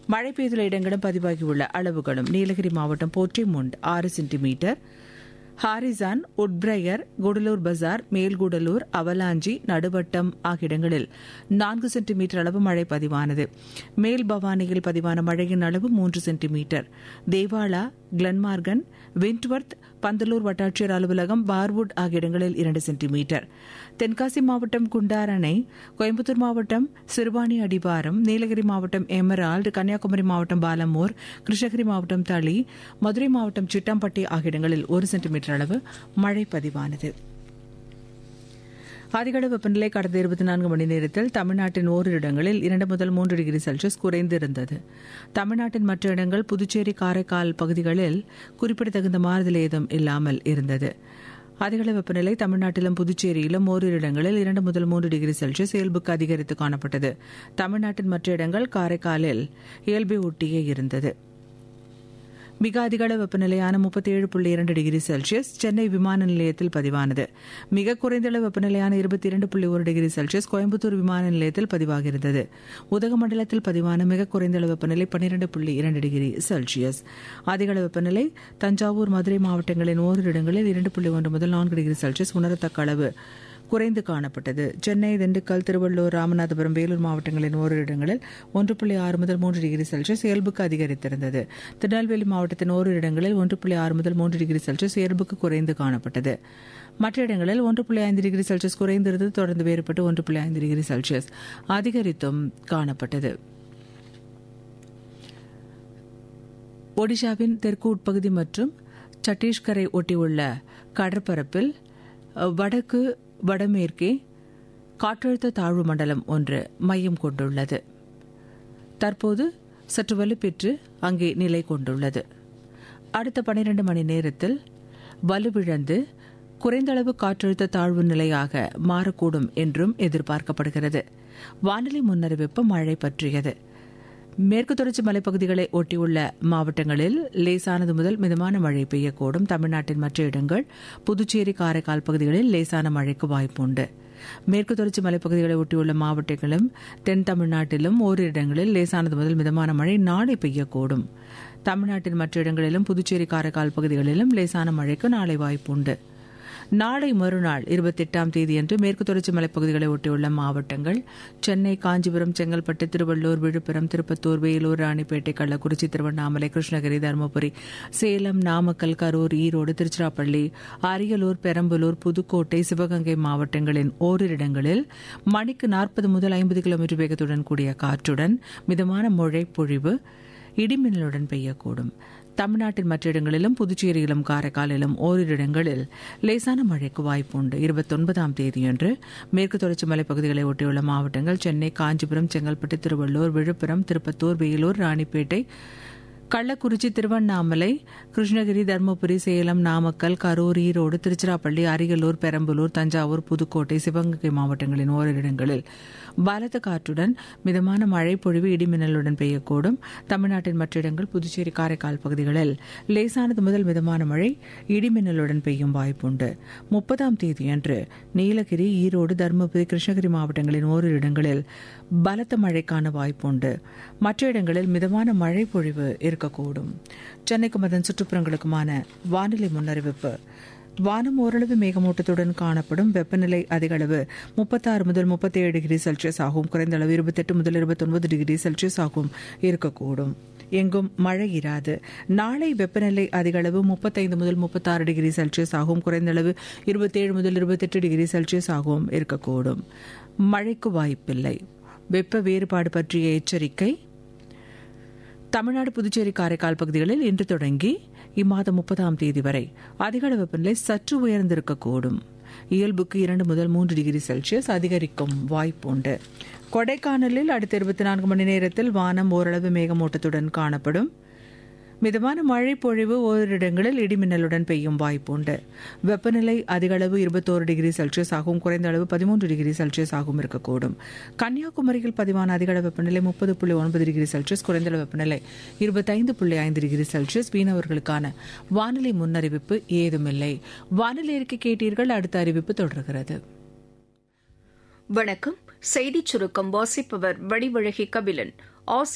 மழை பெய்துள்ள இடங்களும் பதிவாகியுள்ள அளவுகளும் நீலகிரி மாவட்டம் போற்றிமுண்ட் ஆறு சென்டிமீட்டர் ஹாரிசான் உட்பிரையர் குடலூர் பஜார் மேல்குடலூர் அவலாஞ்சி நடுவட்டம் ஆகிய இடங்களில் நான்கு சென்டிமீட்டர் அளவு மழை பதிவானது மேல் பவானியில் பதிவான மழையின் அளவு மூன்று centimetre Devala Glenmorgan Wentworth Pandalur வட்டாட்சியர் அலுவலகம் பார்வுட் ஆகிய இடங்களில் இரண்டு சென்டிமீட்டர் தென்காசி மாவட்டம் குண்டார் அணை கோயம்புத்தூர் மாவட்டம் சிறுவாணி அடிவாரம் நீலகிரி மாவட்டம் எமரால்டு கன்னியாகுமரி மாவட்டம் பாலமூர் கிருஷ்ணகிரி மாவட்டம் தளி மதுரை மாவட்டம் சிட்டம்பட்டி ஆகிய இடங்களில் ஒரு சென்டிமீட்டர் அளவு மழை பதிவானது அதிகளவு வெப்பநிலை கடந்த இருபத்தி நான்கு மணி நேரத்தில் தமிழ்நாட்டின் ஓரிரு இடங்களில் இரண்டு முதல் மூன்று டிகிரி செல்சியஸ் குறைந்திருந்தது தமிழ்நாட்டின் மற்ற இடங்கள் புதுச்சேரி காரைக்கால் பகுதிகளில் குறிப்பிடத்தகுந்த மாறுதல் ஏதும் இல்லாமல் இருந்தது அதிகளவு வெப்பநிலை தமிழ்நாட்டிலும் புதுச்சேரியிலும் ஓரிரு இடங்களில் இரண்டு முதல் மூன்று டிகிரி செல்சியஸ் இயல்புக்கு அதிகரித்து காணப்பட்டது தமிழ்நாட்டின் மற்ற இடங்கள் காரைக்காலில் இயல்பை ஒட்டியே இருந்தது மிக அதிகள வெப்பநிலையான முப்பத்தி ஏழு புள்ளி இரண்டு டிகிரி செல்சியஸ் சென்னை விமான நிலையத்தில் பதிவானது மிக குறைந்த வெப்பநிலையான இருபத்தி இரண்டு புள்ளி ஒரு டிகிரி செல்சியஸ் கோயம்புத்தூர் விமான நிலையத்தில் பதிவாகியிருந்தது உதகமண்டலத்தில் பதிவான மிக குறைந்த வெப்பநிலை பன்னிரண்டு புள்ளி இரண்டு டிகிரி செல்சியஸ் அதிகள வெப்பநிலை தஞ்சாவூர் மதுரை மாவட்டங்களின் ஓரிரு இடங்களில் இரண்டு புள்ளி ஒன்று முதல் நான்கு டிகிரி செல்சியஸ் உணரத்தக்க அளவு குறைந்து காணப்பட்டது சென்னை திண்டுக்கல் திருவள்ளூர் ராமநாதபுரம் வேலூர் மாவட்டங்களின் ஓரிரு இடங்களில் ஒன்று புள்ளி ஆறு முதல் மூன்று டிகிரி செல்சியஸ் இயல்புக்கு அதிகரித்திருந்தது திருநெல்வேலி மாவட்டத்தின் ஓரிரு இடங்களில் ஒன்று புள்ளி ஆறு முதல் மூன்று டிகிரி செல்சியஸ் இயல்புக்கு குறைந்து காணப்பட்டது மற்ற இடங்களில் ஒன்று புள்ளி ஐந்து டிகிரி செல்சியஸ் குறைந்திருந்தது தொடர்ந்து வேறுபட்டு ஒன்று புள்ளி ஐந்து டிகிரி செல்சியஸ் அதிகரித்தும் காணப்பட்டது ஒடிஷாவின் தெற்கு உட்பகுதி மற்றும் சத்தீஸ்கரை ஒட்டியுள்ள கடற்பரப்பில் வடக்கு வடமேற்கே காற்றழுத்த தாழ்வு மண்டலம் ஒன்று மையம் கொண்டுள்ளது தற்போது சற்று வலுப்பெற்று அங்கே நிலை கொண்டுள்ளது அடுத்த பனிரண்டு மணி நேரத்தில் வலுவிழந்து குறைந்தளவு காற்றழுத்த தாழ்வு நிலையாக மாறக்கூடும் என்றும் எதிர்பார்க்கப்படுகிறது வானிலை முன்னறிவிப்பு மழை பற்றியது மேற்கு தொடர்ச்சி மலைப்பகுதிகளை ஒட்டியுள்ள மாவட்டங்களில் லேசானது முதல் மிதமான மழை பெய்யக்கூடும் தமிழ்நாட்டின் மற்ற இடங்கள் புதுச்சேரி காரைக்கால் பகுதிகளில் லேசான மழைக்கு வாய்ப்புண்டு மேற்கு தொடர்ச்சி மலைப்பகுதிகளை ஒட்டியுள்ள மாவட்டங்களும் தென் தமிழ்நாட்டிலும் ஓரிரு இடங்களில் லேசானது முதல் மிதமான மழை நாளை பெய்யக்கூடும் தமிழ்நாட்டின் மற்ற இடங்களிலும் புதுச்சேரி காரைக்கால் பகுதிகளிலும் லேசான மழைக்கு நாளை வாய்ப்புண்டு நாளை மறுநாள் இருபத்தி எட்டாம் தேதியன்று மேற்கு தொடர்ச்சி மலைப்பகுதிகளை ஒட்டியுள்ள மாவட்டங்கள் சென்னை காஞ்சிபுரம் செங்கல்பட்டு திருவள்ளூர் விழுப்புரம் திருப்பத்தூர் வேலூர் ராணிப்பேட்டை கள்ளக்குறிச்சி திருவண்ணாமலை கிருஷ்ணகிரி தருமபுரி சேலம் நாமக்கல் கரூர் ஈரோடு திருச்சிராப்பள்ளி அரியலூர் பெரம்பலூர் புதுக்கோட்டை சிவகங்கை மாவட்டங்களின் ஓரிரு இடங்களில் மணிக்கு நாற்பது முதல் ஐம்பது கிலோமீட்டர் வேகத்துடன் கூடிய காற்றுடன் மிதமான மழை பொழிவு இடிமின்னலுடன் பெய்யக்கூடும் தமிழ்நாட்டின் மற்ற இடங்களிலும் புதுச்சேரியிலும் காரைக்காலிலும் ஓரிரு இடங்களில் லேசான மழைக்கு வாய்ப்பு உண்டு இருபத்தொன்பதாம் தேதியன்று மேற்கு தொடர்ச்சி மலைப்பகுதிகளை ஒட்டியுள்ள மாவட்டங்கள் சென்னை காஞ்சிபுரம் செங்கல்பட்டு திருவள்ளூர் விழுப்புரம் திருப்பத்தூர் வேலூர் ராணிப்பேட்டை கள்ளக்குறிச்சி திருவண்ணாமலை கிருஷ்ணகிரி தருமபுரி சேலம் நாமக்கல் கரூர் ஈரோடு திருச்சிராப்பள்ளி அரியலூர் பெரம்பலூர் தஞ்சாவூர் புதுக்கோட்டை சிவகங்கை மாவட்டங்களின் ஓரிரு இடங்களில் பலத்த காற்றுடன் மிதமான மழை பொழிவு இடிமின்னலுடன் பெய்யக்கூடும் தமிழ்நாட்டின் மற்ற இடங்கள் புதுச்சேரி காரைக்கால் பகுதிகளில் லேசானது முதல் மிதமான மழை இடிமின்னலுடன் பெய்யும் வாய்ப்புண்டு முப்பதாம் தேதியன்று நீலகிரி ஈரோடு தருமபுரி கிருஷ்ணகிரி மாவட்டங்களின் ஓரிரு இடங்களில் பலத்த மழைக்கான வாய்ப்புண்டு மற்ற இடங்களில் மிதமான மழை பொழிவு இருக்கக்கூடும் சென்னைக்கும் அதன் சுற்றுப்புறங்களுக்குமான வானிலை முன்னறிவிப்பு வானம் ஓரளவு மேகமூட்டத்துடன் காணப்படும் வெப்பநிலை அதிக அளவு முப்பத்தாறு முதல் முப்பத்தி ஏழு டிகிரி செல்சியஸ் ஆகும் குறைந்த அளவு இருபத்தெட்டு முதல் இருபத்தொன்பது டிகிரி செல்சியஸ் ஆகும் இருக்கக்கூடும் எங்கும் மழை இராது நாளை வெப்பநிலை அதிக அளவு முப்பத்தைந்து முதல் முப்பத்தாறு டிகிரி செல்சியஸ் ஆகும் குறைந்த அளவு இருபத்தேழு முதல் இருபத்தெட்டு டிகிரி செல்சியஸ் ஆகவும் இருக்கக்கூடும் மழைக்கு வாய்ப்பில்லை வெப்ப வேறுபாடு பற்றிய எச்சரிக்கை தமிழ்நாடு புதுச்சேரி காரைக்கால் பகுதிகளில் இன்று தொடங்கி இம்மாதம் முப்பதாம் தேதி வரை அதிகள வெப்பநிலை சற்று உயர்ந்திருக்கக்கூடும் இயல்புக்கு இரண்டு முதல் மூன்று டிகிரி செல்சியஸ் அதிகரிக்கும் வாய்ப்புண்டு கொடைக்கானலில் அடுத்த இருபத்தி நான்கு மணி நேரத்தில் வானம் ஓரளவு மேகமூட்டத்துடன் காணப்படும் மிதமான மழை பொழிவு ஓரிரு இடங்களில் இடிமின்னலுடன் பெய்யும் வாய்ப்புண்டு வெப்பநிலை அதிக அளவு இருபத்தோரு டிகிரி செல்சியஸ் ஆகவும் குறைந்த அளவு பதிமூன்று டிகிரி செல்சியஸ் ஆகவும் இருக்கக்கூடும் கன்னியாகுமரியில் பதிவான அதிகளவு வெப்பநிலை முப்பது புள்ளி ஒன்பது டிகிரி செல்சியஸ் குறைந்த அளவு வெப்பநிலை இருபத்தைந்து புள்ளி ஐந்து டிகிரி செல்சியஸ் மீனவர்களுக்கான வானிலை முன்னறிவிப்பு ஏதுமில்லை வானிலை அறிக்கை கேட்டீர்கள் அடுத்த அறிவிப்பு தொடர்கிறது வணக்கம் செய்திச் சுருக்கம் வாசிப்பவர் வடிவழகி கபிலன் ஆசிய